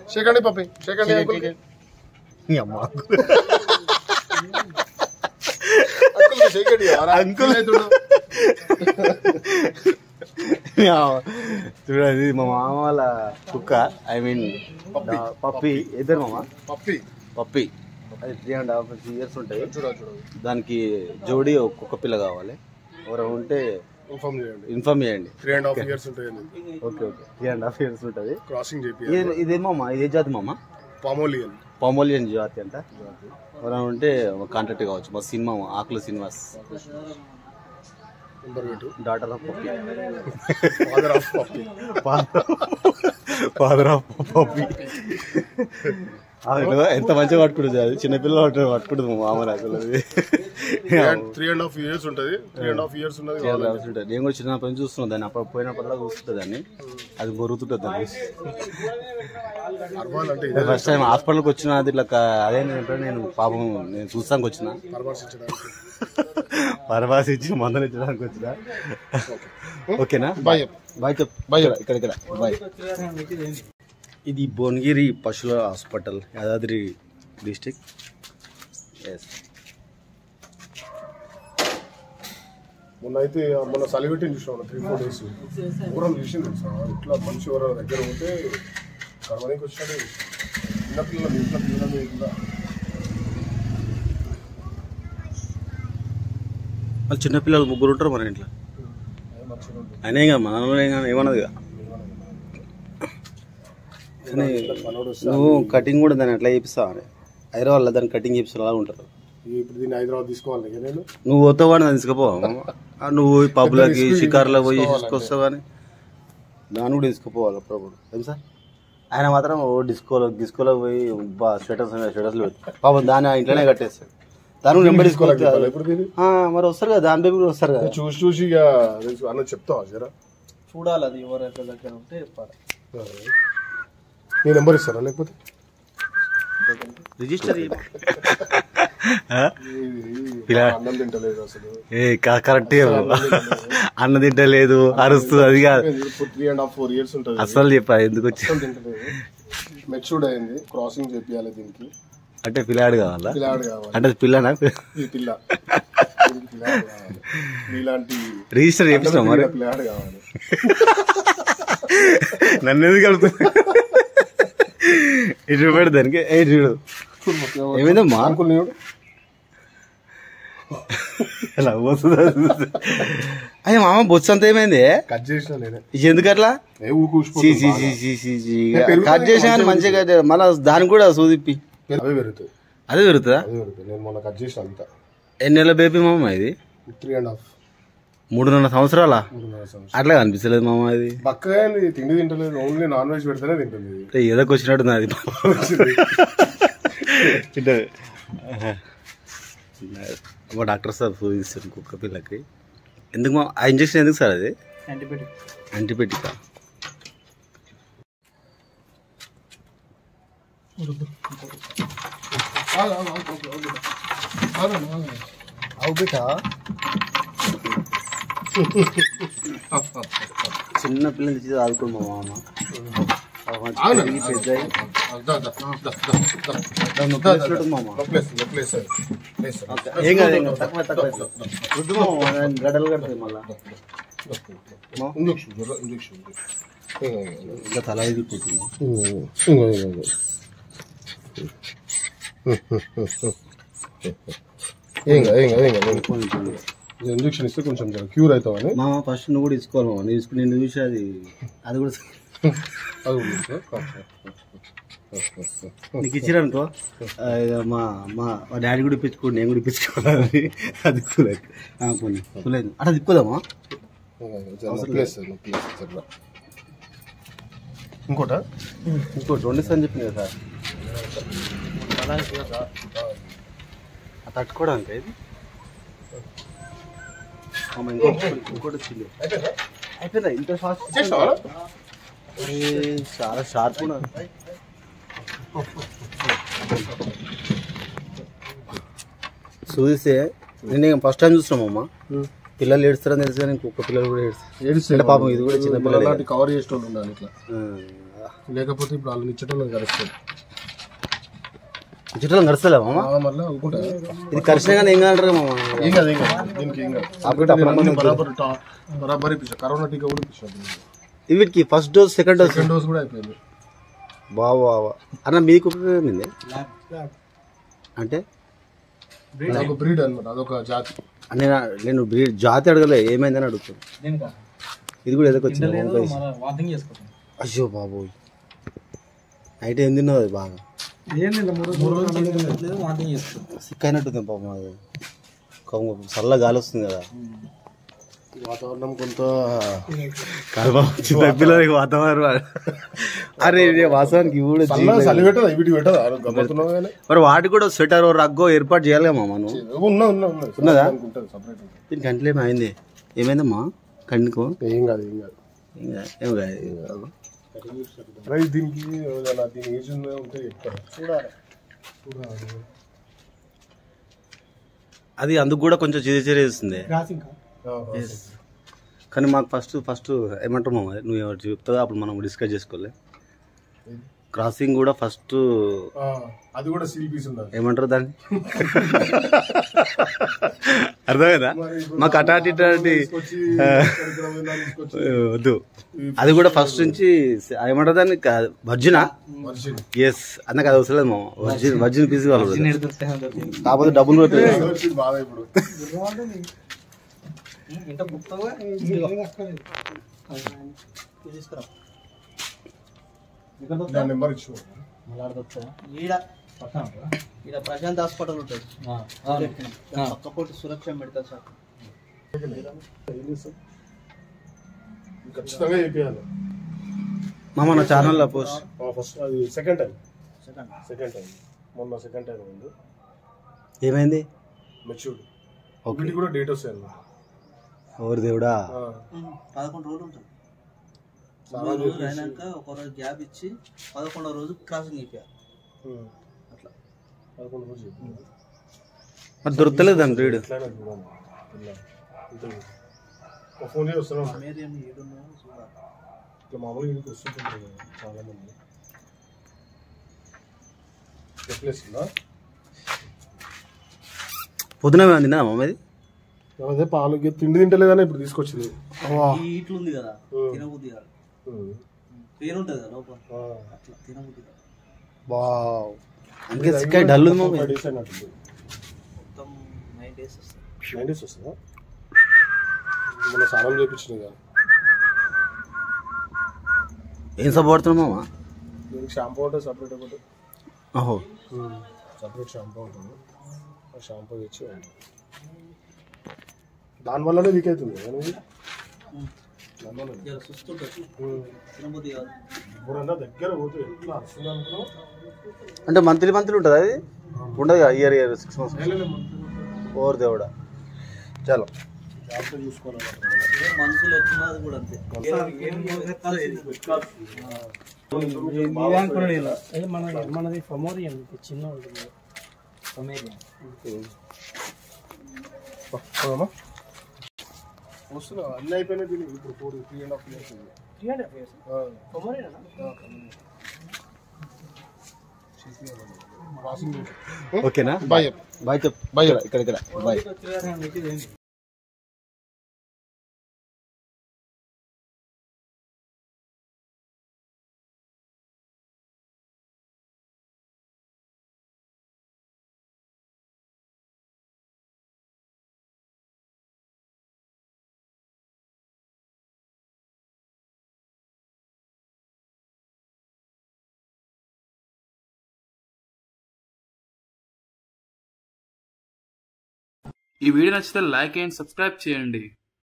షేకండి పప్పి షేకండి uncle నీ అమ్మ uncle షేకండి uncle. నీ అమ్మ. చూడండి ఇది మా మామ వాళ్ళ కుక్క ఐ మీన్ పప్పి ఇద్దరు మామ పప్పి పప్పి అది త్రీ అండ్ హాఫ్ ఇయర్స్ ఉంటాయి చూడ చూడ దానికి జోడి ఒక కుక్క పిల్ల కావాలి ఎవరైనా ఉంటే ఇన్ఫార్మ్ చేయండి ఇన్ఫార్మ్ చేయండి త్రీ అండ్ హాఫ్ ఇయర్స్ ఉంటాయండి okay okay three and half years ఉంటుంది క్రాసింగ్ చేపి ఇది ఇదేమో ఇదే జాతి మామ పామోలియన్ పామోలియన్ జాతి అంట ఎవరైనా ఉంటే కాంటాక్ట్ కావచ్చు మా సినిమా ఆకుల సినిమాస్ నెంబర్ పెట్టు daughter of puppy father of puppy father of puppy అసలు ఎంత మంచిగా పట్టుకుంటుంది అది చిన్నపిల్లలు పట్టు- పట్టుకుంటుంది మా మామ అసలు అది త్రీ అండ్ హాఫ్ ఇయర్స్ ఉంటది త్రీ అండ్ హాఫ్ ఇయర్స్ ఉన్నది చాలా అవసరం ఉంటుంది. నేను కూడా చిన్నప్పటి నుంచి చూస్తున్నాను దాన్ని అప్పుడు పోయినప్పుడు చూస్తుంటుంది దాన్ని అది బొరుగుతుంటుంది దాన్ని అర్వాలంటే ఇదే ఫస్ట్ టైం హాస్పిటల్కి వచ్చిన అది ఇట్లా క- అదే నేను ఎప్పుడైనా నేను పాపం నేను చూస్తానికి వచ్చిన పరామర్శించడానికి పరవాసి ఇచ్చి మందులు ఇచ్చడానికి వచ్చిన ఓకేనా బాయ్ బాయ్ చెప్ బాయ్ ఇక్కడ ఇక్కడ బాయ్ ఇది భువనగిరి పశువుల హాస్పిటల్ యాదాద్రి డిస్టిక్ ఎస్ మొన్న అయితే మొన్న సలివెట్టిని చూసినా త్రీ ఫోర్ డేస్ ఊరం చూసింది తెలుసా ఇట్లా మనిషి ఎవరో దగ్గర ఉంటే కర్మనికి వచ్చినట్టు చిన్న పిల్లలు ఇంట్లో పిల్లలు ఇట్లా వాళ్ళు చిన్నపిల్లలు ముగ్గురు ఉంటారు మన ఇంట్లో అదే మంచిగా ఉంటుంది అయినా ఇంకా మనలో ఏమన్నది ఇక. కానీ మనోడు వస్తే నువ్వు కటింగ్ కూడా దాన్ని ఎట్లా చేపిస్తావు హైదరాబాద్లో దాన్ని కటింగ్ చేపిస్తే అలా ఉంటారు ఇప్పుడు దీన్ని హైదరాబాద్ తీసుకోవాలి ఇక నేను నువ్వు పోతావు కానీ దాన్ని తీసుకుపో ఆ, నువ్వు పబ్లకి షికార్లో పోయి తీసుకొస్తావు కానీ దాన్ని కూడా తీసుకుపోవాలి అప్పుడప్పుడు తెలుసా ఆయన మాత్రం ఓ డిస్కోలో డిస్కోలో పోయి బా స్వెటర్స్ స్వెటర్స్లో పెట్టి పాపం దాన్ని ఆ ఇంట్లోనే కట్టేస్తాడు దాన్ని కూడా వెంబడి తీసుకోవాలి తీసుకోవాలి ఇప్పుడు దీన్ని మరి వస్తారు కదా దాని బేబీ కూడా వస్తారు కదా చూసి చూసి ఇక తెలుసు అన్న చెప్తావా జరా చూడాలి అది ఎవరు ఎక్కడ దగ్గర ఉంటే చెప్పాలి నీ నెంబర్ ఇస్తారా లేకపోతే రిజిస్టర్ ఇది అన్నం తింటలేదు అసలు ఏ కరెక్ట్ అన్న తింటలేదు అరుస్తుంది అది కాదు ఇప్పుడు three and half four years ఉంటుంది అసలు చెప్పా ఎందుకు వచ్చి అస్సలు తింటలేదు మెచ్యూర్డ్ అయింది క్రాసింగ్ చేపియాలి దీనికి అంటే పిల్లాడు కావాలా పిల్లాడు కావాలి అంటే పిల్లనా ఈ పిల్ల దీనికి పిల్లాడు కావాలి ఇలాంటి రిజిస్టర్ చేపిస్తాం మరి పిల్లాడు కావాలి నన్ను ఎందుకు కలుగుతుంది ఇటు చూపెడు దానికి ఏ చూడు ఏమైందమ్మా అంకుల్ నీడు ఎలా పోతుందా అయ్యా మామ బొచ్చు అంతా ఏమైంది కట్ చేసిన నేనే ఇది ఎందుకు అట్లా ఏ ఊకు చీ చీ చీ చీ చీ చీ కట్ చేసినా కానీ మంచిగా కట్ చేయాలి. మళ్ళా దానికి కూడా సూదిప్పి అవే పెరుగుతాయి అదే పెరుగుతుందా అవే పెరుగుతాయి నేను మొన్న కట్ చేసిన అంతా ఎన్ని నెలల బేబీ మామ ఇది త్రీ అండ్ హాఫ్ మూడున్నర సంవత్సరాల మూడున్నర సంవత్సరం అట్లా కనిపిస్తలేదు మామ ఇది బక్కగా ఏంది, తిండి తింటలేదు ఓన్లీ నాన్ వెజ్ పెడితేనే తింటుంది ఇది. ఏదోకి వచ్చినట్టు అది మా డాక్టర్ సార్ ఫోన్ ఇస్తాను కుక్క పిల్లకి ఎందుకు మా ఆ ఇంజక్షన్ ఎందుకు సార్ అది యాంటీబయాటిక్ చిన్న పిల్లలు తెచ్చి ఆడుకోండి మా మామ అవునా? పెరిగి పెద్దయి. దా, దా, దా, దా, దా. దాన్ని నొప్పి వేసినట్టు మామ ప్లేస్ ప్లేస్ ప్లేస్ ఏం కాదు ఏం కాదు తక్కువ తక్కువ వద్దు మామ దాన్ని గడ్డలు కడుతుంది మళ్ళా ఇంజక్షన్ ఇంజక్షన్ ఇంకా తల ఇది పోతుంది ఏం కాదు ఏం కాదు ఏం కాదు ఇంజక్షన్ ఇస్తే కొంచెం క్యూర్ అవుతావని మామ ఫస్ట్ నువ్వు కూడా తీసుకోవాలి మామ నేను తీసుకుని నేను చూసి అది అది కూడా అది ఉంది. నీకు ఇచ్చిరనుకో ఆ, ఇక మా మా మా డాడీ కూడా ఇప్పించుకోండి నేను కూడా ఇప్పించుకోవాలి అది కూలేదు పోనీ కూలేదు అట్లా తిప్పుదామా ప్లేస్ ప్లేస్ చెప్పరా ఇంకోట ఇంకోటి రెండు అని చెప్పింది కదా సార్ అది తట్టుకోవడానికి ఇది మామ ఇంకోటి ఇంకోటి వచ్చింది అయిపోయిందా ఇంత ఫాస్ట్ చేసినావా చాలా షార్ప్ ఉన్నది చూస్తే నేను ఫస్ట్ టైం చూస్తున్నామమ్మా పిల్లలు ఏడుస్తారని తెలుసు కానీ ఇంకొక పిల్లలు కూడా ఏడుస్తారు ఏడుస్తే అంటే పాపం ఇది కూడా చిన్న పిల్లలే అలాంటి కవర్ చేసేటోళ్ళు ఉండాలి ఇట్లా ఆ, లేకపోతే ఇప్పుడు వాళ్ళు ఇచ్చటం కలుస్తుంది చుట్టాలు నడుస్తలే మామ మళ్ళీ అనుకుంటా ఇది కరిచినా కానీ ఏం కాదంటారు మామ ఏం కాదు ఏం కాదు దీనికి ఏం కాదు అప్పుడు అప్పుడు అన్ని బరాబర్ టా- బరాబర్ ఇప్పించా కరోనా టీకా కూడా ఇప్పించాను వీటికి first dose second dose second dose కూడా అయిపోయింది బావా బావా అన్న మీకు ఏమింది అంటే అదొక బ్రీడ్ అనమాట అదొక జాతి నేను నేను బ్రీడ్ జాతి అడగలే ఏమైందని అడుగుతాను ఇది కూడా ఎదకు వచ్చింది వాకింగ్ చేసుకుంటాం అయ్యో బాబోయ్ నైట్ ఏం తిన్నావు అది బాగా వాకింగ్ చేసుకుంటాం సిక్ అయినట్టుంది పాపం అది కొంగ చల్ల గాలి వస్తుంది కదా వాతావరణం కొంత పిల్లలకి వాతావరణం అరే ఇది వాస్తవానికి ఇవి కూడా చల్ల చలి పెట్టదా వీటికి పెట్టదా గమ్మతున్నావు కానీ మరి వాటికి కూడా స్వెటర్ రగ్గో ఏర్పాటు చేయాలేమా మనం ఉన్నా ఉన్నా ఉన్నా ఉన్నదా? ఉంటుంది సపరేట్ దీనికి కంట్లో ఏమైంది ఏమైందమ్మా కంటికో ఏం కాదు ఏం కాదు ఇంకా ఏం కాదు. రైట్ దీనికి ఏదైనా దీని ఏజ్ ఉందా ఉంటే చెప్తారు చూడాలి చూడాలి అది అందుకు కూడా కొంచెం చిరి చేస్తుంది ఆహా. కానీ మాకు ఫస్ట్ ఫస్ట్ ఏమంటారు మామ నువ్వు ఎవరు చెప్తావో అప్పుడు మనం డిస్కస్ చేసుకోలే క్రాసింగ్ కూడా ఫస్ట్ ఆ, అది కూడా సీల్ పీస్ ఉండాలి ఏమంటారు దాన్ని అర్థమైందా మాకు అటాటి ఇటాటి తీసుకొచ్చి ఇక్కడ పోయినా తీసుకొచ్చి వద్దు అది కూడా ఫస్ట్ నుంచి ఏమంటారు దాన్ని వర్జినా మనిషిని ఎస్ అన్నకు అది అవసరం లేదు మామ వర్జిన్ వర్జిన్ పీస్ కావాలి కాకపోతే డబ్బులు కూడా తెలియదు. వచ్చింది బాధ ఇప్పుడు ఇంత బుక్తగా తీసుకురా దాని నెంబర్ ఇచ్చు ఈడ పక్కన ఈడ ప్రశాంత్ హాస్పిటల్ ఉంటుంది పక్కపోటి సురక్ష మెడికల్ షాప్ ఖచ్చితంగా చెప్పేయాలి మామ నా ఛానల్లో పోస్ట్ ఫస్ట్ అది second time second second time మొన్న సెకండ్ టైం ఉంది ఏమైంది మెచ్యూర్డ్ ఓకే వీటికి కూడా డేట్ వస్తాయి అన్నమాట ఓరి దేవుడా ఆ, పదకొండు రోజులు ఉంటుంది చాలా తొమ్మిది రోజులు చెప్పేసి, అయినాక ఒక రోజు గ్యాప్ ఇచ్చి పదకొండో రోజు క్రాసింగ్ అయిపోయారు ఉమ్, అట్లా పదకొండు రోజు చెప్పింది. మరి దొరకలేదు దాని బ్రీడ్ ఎట్లయినా చూడండి ఇలా ఇంతే. ఒక ఫోన్ చేసి వస్తున్నాం అమేరియం ఏడున్నా చూడాలి ఇట్లా మామూలుగా ఇంటికి వస్తుంటారు కదా చాలా మంది నెక్లెస్ ఉందా పొద్దున తిన్నా మామ ఇది అదే పాలు గి- తిండి తింటలేదని ఇప్పుడు తీసుకొచ్చింది ఈ ఇట్లు ఉంది కదా ఉమ్. తినబుద్ధి కాదు ఉమ్. పెయిన్ ఉంటుంది కదా లోపల ఆ. అట్లా తినబుద్ధి కాదు వావ్ అందుకే సిక్కాయి డల్ ఉంది మామ ఫైవ్ డేస్ అయినట్టుంది మొత్తం నైన్ డేస్ వస్తుంది నైన్ డేస్ వస్తుందా మన స్నానం చేయించినాయి కదా ఏం సబ్బు పడుతున్నావు మామ దీనికి షాంపూ ఉంటుంది సపరేట్ ఒకటి ఓహో సపరేట్ షాంపూ ఉంటుంది ఆ షాంపూ తెచ్చి దానివల్లనే వీక్ అవుతుంది కదా నువ్వు? దానివల్లనే. ఇలా సుస్తుంటుంది ఉమ్. తినబుద్ధి కాదు ఇప్పుడన్నా దగ్గర పోతే ఎట్లా వస్తుంది అనుకున్నావు అంటే మంత్లీ మంత్లీ ఉంటుంది అది ఉండదు year year six months or దేవుడా చలో జాగ్రత్త చూసుకోవాలి ఏ మనుషులు ఎట్లున్నా అది కూడా అంతే మనది ఫమోరియన్ చిన్న ఉంటుంది వస్తున్నా అన్నీ అయిపోయినాయి దీనికి ఇప్పుడు four three and half years ఉంది three hundred years Pomeranian washing ఓకేనా బాయ్ బాయ్ చెప్ బాయ్ ఇక్కడ ఇక్కడ బాయ్ ఈ వీడియో నచ్చితే లైక్ అండ్ సబ్స్క్రైబ్ చేయండి